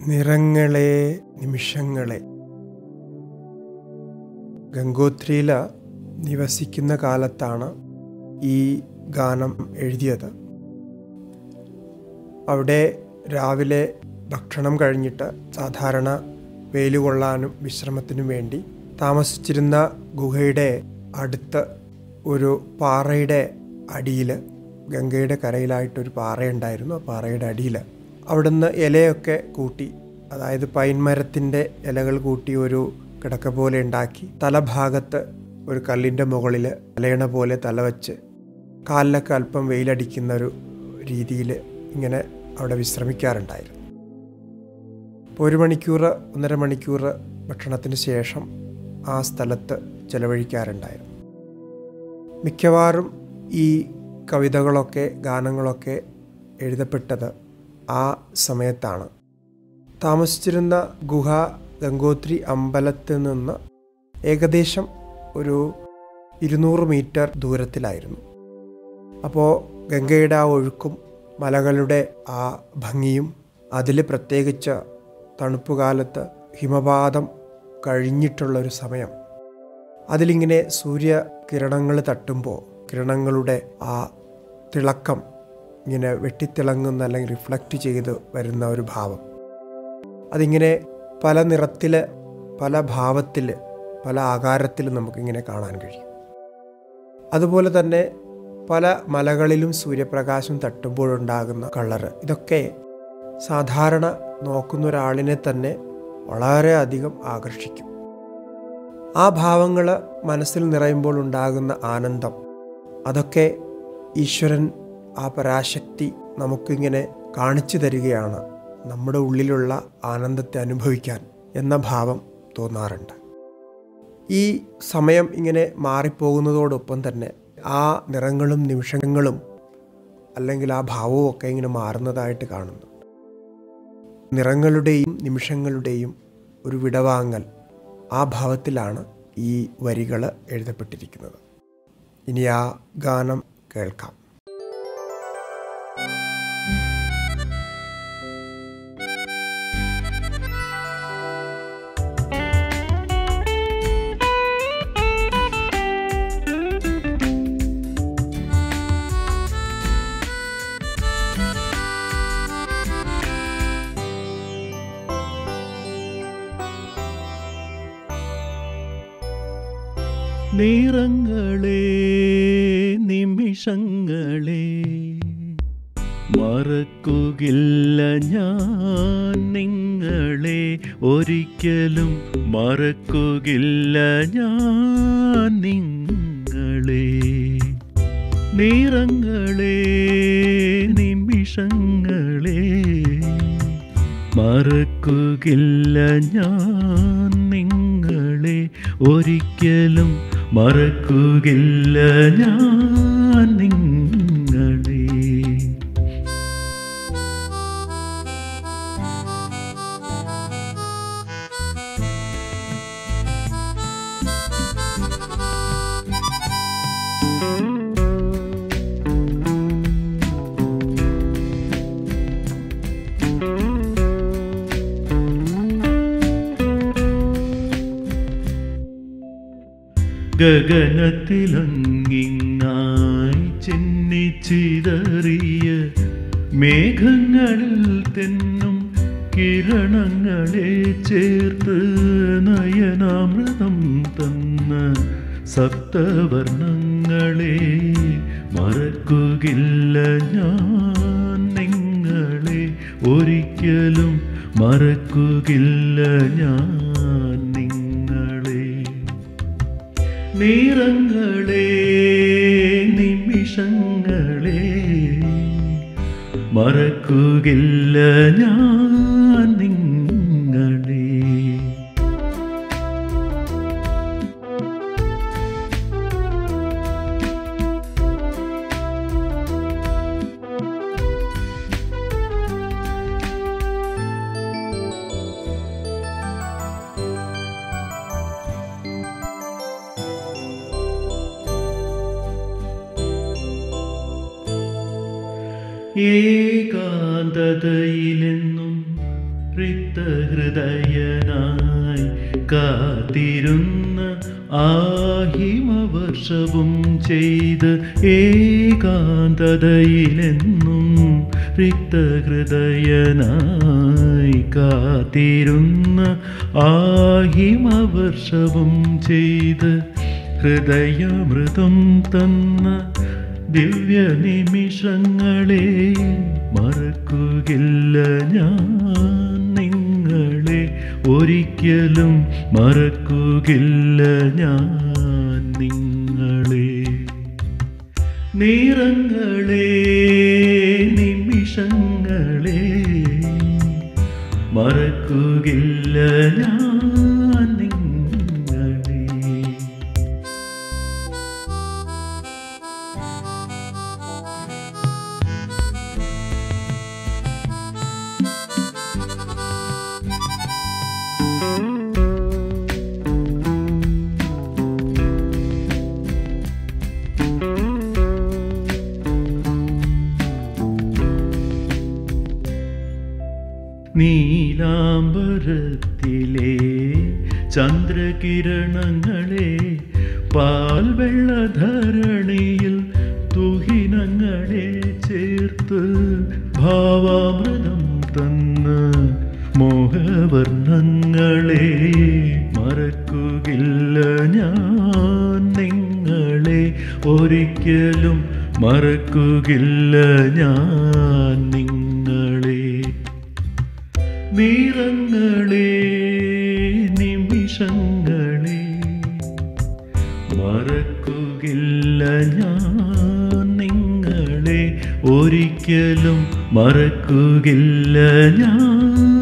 നിറങ്ങളെ നിമിഷങ്ങളെ ഗംഗോത്രിയിൽ നിവസിക്കുന്ന കാലത്താണ് ഈ ഗാനം എഴുതിയത് അവിടെ രാവിലെ ഭക്ഷണം കഴിഞ്ഞിട്ട് സാധാരണ വെയിൽ കൊള്ളാനും വിശ്രമത്തിനും വേണ്ടി താമസിച്ചിരുന്ന ഗുഹയുടെ അടുത്ത് ഒരു പാറയുടെ അടിയിൽ ഗംഗയുടെ കരയിലായിട്ടൊരു പാറയുണ്ടായിരുന്നു ആ പാറയുടെ അടിയിൽ അവിടുന്ന് ഇലയൊക്കെ കൂട്ടി അതായത് പൈൻ മരത്തിൻ്റെ ഇലകൾ കൂട്ടി ഒരു കിടക്ക പോലെ ഉണ്ടാക്കി തലഭാഗത്ത് ഒരു കല്ലിൻ്റെ മുകളിൽ തലയണ പോലെ തല വെച്ച് കാലിലൊക്കെ അല്പം വെയിലടിക്കുന്ന ഒരു രീതിയിൽ ഇങ്ങനെ അവിടെ വിശ്രമിക്കാറുണ്ടായിരുന്നു ഇപ്പോൾ ഒരു മണിക്കൂർ ഒന്നര മണിക്കൂർ ഭക്ഷണത്തിന് ശേഷം ആ സ്ഥലത്ത് ചെലവഴിക്കാറുണ്ടായിരുന്നു മിക്കവാറും ഈ കവിതകളൊക്കെ ഗാനങ്ങളൊക്കെ എഴുതപ്പെട്ടത് ആ സമയത്താണ് താമസിച്ചിരുന്ന ഗുഹ ഗംഗോത്രി അമ്പലത്തിൽ നിന്ന് ഏകദേശം ഒരു ഇരുന്നൂറ് മീറ്റർ ദൂരത്തിലായിരുന്നു അപ്പോൾ ഗംഗയുടെ ആ ഒഴുക്കും മലകളുടെ ആ ഭംഗിയും അതിൽ പ്രത്യേകിച്ച് തണുപ്പുകാലത്ത് ഹിമപാതം കഴിഞ്ഞിട്ടുള്ളൊരു സമയം അതിലിങ്ങനെ സൂര്യകിരണങ്ങൾ തട്ടുമ്പോൾ കിരണങ്ങളുടെ ആ തിളക്കം ഇങ്ങനെ വെട്ടിത്തിളങ്ങുന്ന അല്ലെങ്കിൽ റിഫ്ലക്റ്റ് ചെയ്ത് വരുന്ന ഒരു ഭാവം അതിങ്ങനെ പല നിറത്തിൽ പല ഭാവത്തിൽ പല ആകാരത്തിൽ നമുക്കിങ്ങനെ കാണാൻ കഴിയും അതുപോലെ തന്നെ പല മലകളിലും സൂര്യപ്രകാശം തട്ടുമ്പോഴുണ്ടാകുന്ന കളറ് ഇതൊക്കെ സാധാരണ നോക്കുന്ന ഒരാളിനെ തന്നെ വളരെയധികം ആകർഷിക്കും ആ ഭാവങ്ങൾ മനസ്സിൽ നിറയുമ്പോൾ ഉണ്ടാകുന്ന ആനന്ദം അതൊക്കെ ഈശ്വരൻ ആ പരാശക്തി നമുക്കിങ്ങനെ കാണിച്ചു തരികയാണ് നമ്മുടെ ഉള്ളിലുള്ള ആനന്ദത്തെ അനുഭവിക്കാൻ എന്ന ഭാവം തോന്നാറുണ്ട് ഈ സമയം ഇങ്ങനെ മാറിപ്പോകുന്നതോടൊപ്പം തന്നെ ആ നിറങ്ങളും നിമിഷങ്ങളും അല്ലെങ്കിൽ ആ ഭാവവും ഒക്കെ ഇങ്ങനെ മാറുന്നതായിട്ട് കാണുന്നു നിറങ്ങളുടെയും നിമിഷങ്ങളുടെയും ഒരു വിടവാങ്ങൽ ആ ഭാവത്തിലാണ് ഈ വരികൾ എഴുതപ്പെട്ടിരിക്കുന്നത് ഇനി ആ ഗാനം കേൾക്കാം നിറങ്ങളെ നിമിഷങ്ങളെ മറക്കുകയില്ല ഞാൻ നിങ്ങളെ ഒരിക്കലും മറക്കുകയില്ല ഞാൻ നിങ്ങളെ നിറങ്ങളെ നിമിഷങ്ങളെ മറക്കുകയില്ല ഞാൻ നിങ്ങളെ ഒരിക്കലും മറക്കുകയില്ല ഞാൻ നിങ്ങളെ ഗഗനത്തിലങ്ങിങ്ങായി ചിന്നിച്ചിതറിയ മേഘങ്ങളിൽ തെന്നും കിരണങ്ങളെ ചേർത്ത് നയനാമൃതം തന്ന സപ്തവർണ്ണങ്ങളെ മറക്കുകയില്ല ഞാൻ നിങ്ങളെ ഒരിക്കലും മറക്കുകയില്ല ഞാൻ നിങ്ങളെ നിറങ്ങളെ നിമിഷങ്ങളെ മറക്കുകയില്ല ഞാൻ നിങ്ങളെ ഏകാന്തതയിലെന്നും റിക്തഹൃദയനായി കാത്തിരുന്ന ആഹിമവർഷവും ചെയ്ത് ഏകാന്തതയിലെന്നും റിക്തഹൃദയനായി കാത്തിരുന്ന ആഹിമവർഷവും ചെയ്ത് ഹൃദയമൃതം തന്ന ദിവ്യ നിമിഷങ്ങളെ മറക്കുകയില്ല ഞാൻ നിങ്ങളെ ഒരിക്കലും മറക്കുകയില്ല ഞാൻ നിങ്ങളെ നിറങ്ങളെ നിമിഷങ്ങളെ മറക്കുകയില്ല ഞാൻ നിങ്ങളെ നീലാംബരത്തിലെ ചന്ദ്രകിരണങ്ങളെ പാൽവെള്ളധരണിയിൽ തുഹിനങ്ങളെ ചേർത്ത് ഭാവാമൃതം തന്ന് മോഹവർണ്ണങ്ങളെ മറക്കുകയില്ല ഞാൻ നിങ്ങളെ ഒരിക്കലും മറക്കുകയില്ല ഞാൻ നിങ്ങളെ നിറങ്ങളെ നിമിഷങ്ങളെ മറക്കുകയില്ല ഞാൻ നിങ്ങളെ ഒരിക്കലും മറക്കുകയില്ല ഞാൻ